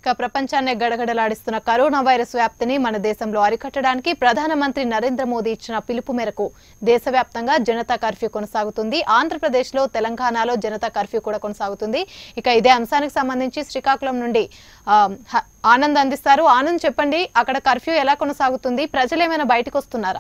ఇక ప్రపంచాన్నే గడగడలాడిస్తున్న corona virus వ్యాప్తిని మన దేశంలో అరికట్టడానికి ప్రధానమంత్రి నరేంద్ర మోదీ ఇచ్చిన పిలుపు మేరకు దేశవ్యాప్తంగా జనతా కర్ఫ్యూ కొనసాగుతుంది ఆంధ్రప్రదేశ్లో తెలంగాణలో జనతా కర్ఫ్యూ కూడా కొనసాగుతుంది ఇక ఇదే అంశానికి సంబంధించి శ్రీకాకుళం నుండి ఆ, హ- ఆనంద్ అందిస్తారు ఆనంద్ చెప్పండి అక్కడ కర్ఫ్యూ ఎలా కొనసాగుతుంది ప్రజలు ఏమైనా బయటకు వస్తున్నారా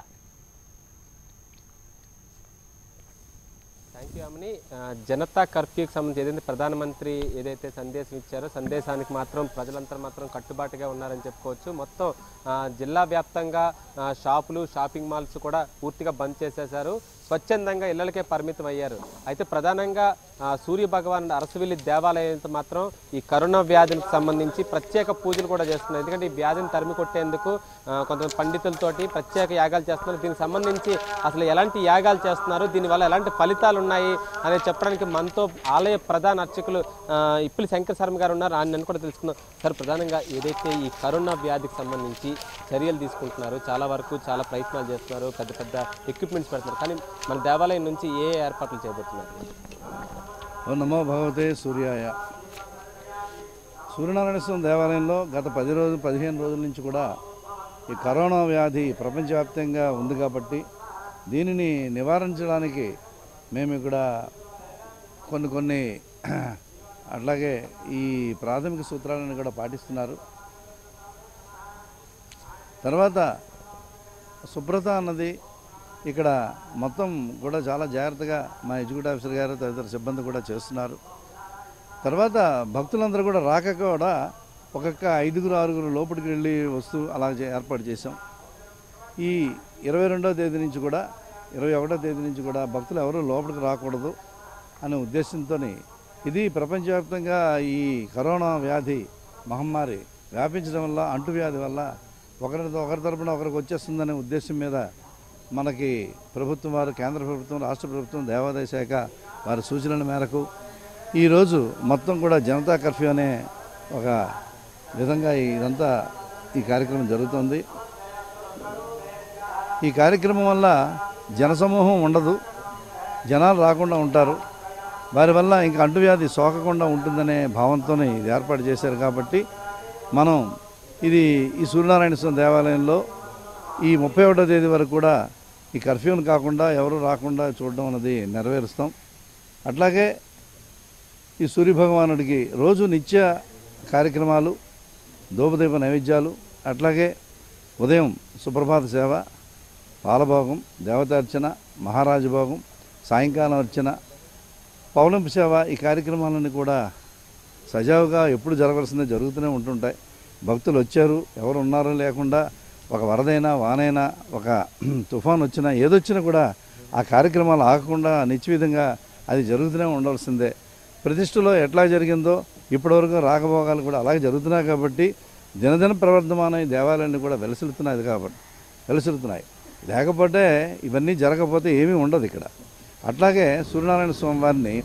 థ్యాంక్ యూ అమ్మని ఆ, జనతా కర్ఫ్యూకి సంబంధించి ఏదైతే ప్రధానమంత్రి ఏదైతే సందేశం ఇచ్చారో సందేశానికి మాత్రం ప్రజలంతా మాత్రం కట్టుబాటుగా ఉన్నారని చెప్పుకోవచ్చు మొత్తం ఆ, జిల్లా వ్యాప్తంగా ఆ, షాపులు షాపింగ్ మాల్స్ కూడా పూర్తిగా బంద్ చేసేశారు స్వచ్ఛందంగా ఇళ్లకే పరిమితం అయ్యారు అయితే ప్రధానంగా ఆ, సూర్య భగవాన్ అరసవిల్లి దేవాలయంతో మాత్రం ఈ కరోనా వ్యాధికి సంబంధించి ప్రత్యేక పూజలు కూడా చేస్తున్నారు ఎందుకంటే ఈ వ్యాధిని తరిమి కొట్టేందుకు ఆ, కొంతమంది పండితులతోటి ప్రత్యేక యాగాలు చేస్తున్నారు దీనికి సంబంధించి అసలు ఎలాంటి యాగాలు చేస్తున్నారు దీనివల్ల ఎలాంటి ఫలితాలు ఉన్నాయి అనేది చెప్పడానికి మనతో ఆలయ ప్రధాన అర్చకులు ఆ, ఇప్పిలి శంకర్ శర్మ గారు ఉన్నారు ఆయన కూడా తెలుసుకుందాం సార్ ప్రధానంగా ఏదైతే ఈ కరోనా వ్యాధికి సంబంధించి చర్యలు తీసుకుంటున్నారు చాలా వరకు చాలా ప్రయత్నాలు చేస్తున్నారు పెద్ద పెద్ద ఎక్విప్మెంట్స్ పెడుతున్నారు కానీ మన దేవాలయం నుంచి ఏ ఏర్పాట్లు చేయబోతున్నారు ఓ నమో భగవతే సూర్యాయ సూర్యనారాయణ స్వామి దేవాలయంలో గత పది రోజులు పదిహేను రోజుల నుంచి కూడా ఈ కరోనా వ్యాధి ప్రపంచవ్యాప్తంగా ఉంది కాబట్టి దీనిని నివారించడానికి మేము ఇక్కడ కొన్ని కొన్ని అట్లాగే ఈ ప్రాథమిక సూత్రాలను కూడా పాటిస్తున్నారు తర్వాత శుభ్రత అన్నది ఇక్కడ మొత్తం కూడా చాలా జాగ్రత్తగా మా ఎగ్జిక్యూటివ్ ఆఫీసర్ గారు తదితర సిబ్బంది కూడా చేస్తున్నారు తర్వాత భక్తులందరూ కూడా రాక కూడా ఒక్కొక్క ఐదుగురు ఆరుగురు లోపలికి వెళ్ళి వస్తూ అలా చే- ఏర్పాటు చేసాం ఈ ఇరవై రెండవ తేదీ నుంచి కూడా ఇరవై ఒకటో తేదీ నుంచి కూడా భక్తులు ఎవరు లోపలికి రాకూడదు అనే ఉద్దేశంతో ఇది ప్రపంచవ్యాప్తంగా ఈ కరోనా వ్యాధి మహమ్మారి వ్యాపించడం వల్ల అంటువ్యాధి వల్ల ఒకరి ఒకరి తరపున ఒకరికి వచ్చేస్తుందనే ఉద్దేశం మీద మనకి ప్రభుత్వం వారు కేంద్ర ప్రభుత్వం రాష్ట్ర ప్రభుత్వం దేవాదాయ శాఖ వారి సూచనల మేరకు ఈరోజు మొత్తం కూడా జనతా కర్ఫ్యూ అనే ఒక విధంగా ఇదంతా ఈ కార్యక్రమం జరుగుతుంది ఈ కార్యక్రమం వల్ల జనసమూహం ఉండదు జనాలు రాకుండా ఉంటారు వారి వల్ల ఇంకా అంటువ్యాధి సోకకుండా ఉంటుందనే భావంతోనే ఇది ఏర్పాటు చేశారు కాబట్టి మనం ఇది ఈ సూర్యనారాయణ స్వామి దేవాలయంలో ఈ ముప్పై ఒకటో తేదీ వరకు కూడా ఈ కర్ఫ్యూని కాకుండా ఎవరు రాకుండా చూడడం అన్నది నెరవేరుస్తాం అట్లాగే ఈ సూర్యభగవానుడికి రోజు నిత్య కార్యక్రమాలు ధూపదీప నైవేద్యాలు అట్లాగే ఉదయం సుప్రభాత సేవ పాలభోగం దేవతార్చన మహారాజభోగం సాయంకాలం అర్చన పౌలంపు సేవ ఈ కార్యక్రమాలన్నీ కూడా సజావుగా ఎప్పుడు జరగవలసిందే జరుగుతూనే ఉంటుంటాయి భక్తులు వచ్చారు ఎవరు ఉన్నారో లేకుండా ఒక వరదైనా వానైనా ఒక తుఫాన్ వచ్చినా ఏదొచ్చినా కూడా ఆ కార్యక్రమాలు ఆగకుండా నిత్యవిధంగా అది జరుగుతూనే ఉండవలసిందే ప్రతిష్టలో ఎట్లా జరిగిందో ఇప్పటివరకు రాకపోగాలు కూడా అలాగే జరుగుతున్నాయి కాబట్టి దినదిన ప్రవర్ధమానం ఈ దేవాలయాన్ని కూడా వెలసిల్లుతున్నాయి కాబట్టి వెలసిల్లుతున్నాయి లేకపోతే ఇవన్నీ జరగకపోతే ఏమీ ఉండదు ఇక్కడ అట్లాగే సూర్యనారాయణ స్వామి వారిని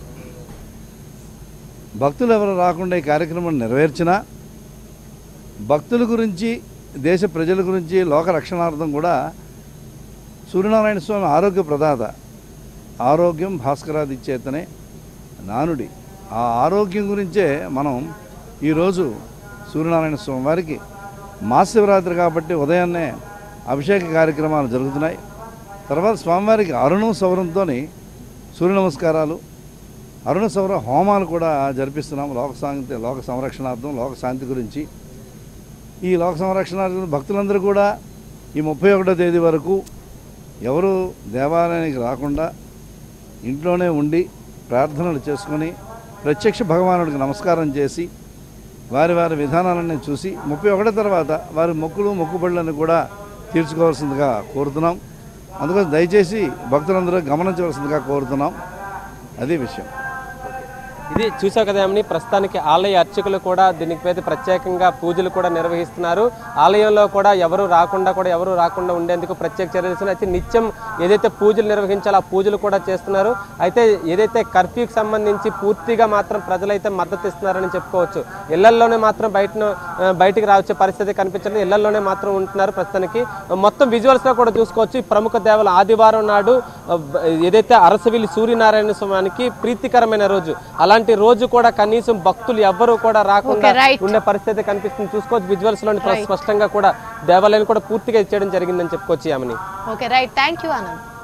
భక్తులు ఎవరు రాకుండా ఈ కార్యక్రమం నెరవేర్చినా భక్తుల గురించి దేశ ప్రజల గురించి లోక రక్షణార్థం కూడా సూర్యనారాయణ స్వామి ఆరోగ్య ప్రదాత ఆరోగ్యం భాస్కరాది చేతనే నానుడి ఆ ఆరోగ్యం గురించే మనం ఈరోజు సూర్యనారాయణ స్వామి వారికి మహాశివరాత్రి కాబట్టి ఉదయాన్నే అభిషేక కార్యక్రమాలు జరుగుతున్నాయి తర్వాత స్వామివారికి అరుణం సౌరంతో సూర్య నమస్కారాలు అరుణ సౌర హోమాలు కూడా జరిపిస్తున్నాం లోక శాంతి లోక సంరక్షణార్థం లోక శాంతి గురించి ఈ లోక సంరక్షణార్థం భక్తులందరూ కూడా ఈ ముప్పై ఒకటో తేదీ వరకు ఎవరు దేవాలయానికి రాకుండా ఇంట్లోనే ఉండి ప్రార్థనలు చేసుకొని ప్రత్యక్ష భగవానుడికి నమస్కారం చేసి వారి వారి విధానాలన్నీ చూసి ముప్పై ఒకటో తర్వాత వారి మొక్కులు మొక్కుబడులను కూడా తీర్చుకోవాల్సిందిగా కోరుతున్నాం అందుకోసం దయచేసి భక్తులందరూ గమనించవలసిందిగా కోరుతున్నాం అదే విషయం ఇది చూసావు కదా ఏమని ప్రస్తుతానికి ఆలయ అర్చకులు కూడా దీనికి మీద ప్రత్యేకంగా పూజలు కూడా నిర్వహిస్తున్నారు ఆలయంలో కూడా ఎవరు రాకుండా కూడా ఎవరు రాకుండా ఉండేందుకు ప్రత్యేక చర్యలు తీసుకున్నారు అయితే నిత్యం ఏదైతే పూజలు నిర్వహించాలో ఆ పూజలు కూడా చేస్తున్నారు అయితే ఏదైతే కర్ఫ్యూకి సంబంధించి పూర్తిగా మాత్రం ప్రజలైతే మద్దతు ఇస్తున్నారని చెప్పుకోవచ్చు ఇళ్లల్లోనే మాత్రం బయట ఆ, బయటికి రావచ్చే పరిస్థితి కనిపించలేదు ఇళ్లలోనే మాత్రం ఉంటున్నారు ప్రస్తుతానికి మొత్తం విజువల్స్ లో కూడా చూసుకోవచ్చు ఈ ప్రముఖ దేవాలయం ఆదివారం నాడు ఆ, బ- ఏదైతే అరసవిల్లి సూర్యనారాయణ స్వామికి ప్రీతికరమైన రోజు అలాంటి రోజు కూడా కనీసం భక్తులు ఎవ్వరూ కూడా రాకుండా Okay, right. ఉండే పరిస్థితి కనిపిస్తుంది చూసుకోవచ్చు విజువల్స్ లోని స్పష్టంగా కూడా దేవాలయం కూడా పూర్తిగా ఇచ్చేయడం జరిగిందని చెప్పుకోవచ్చు ఆమెని okay right thank you Anand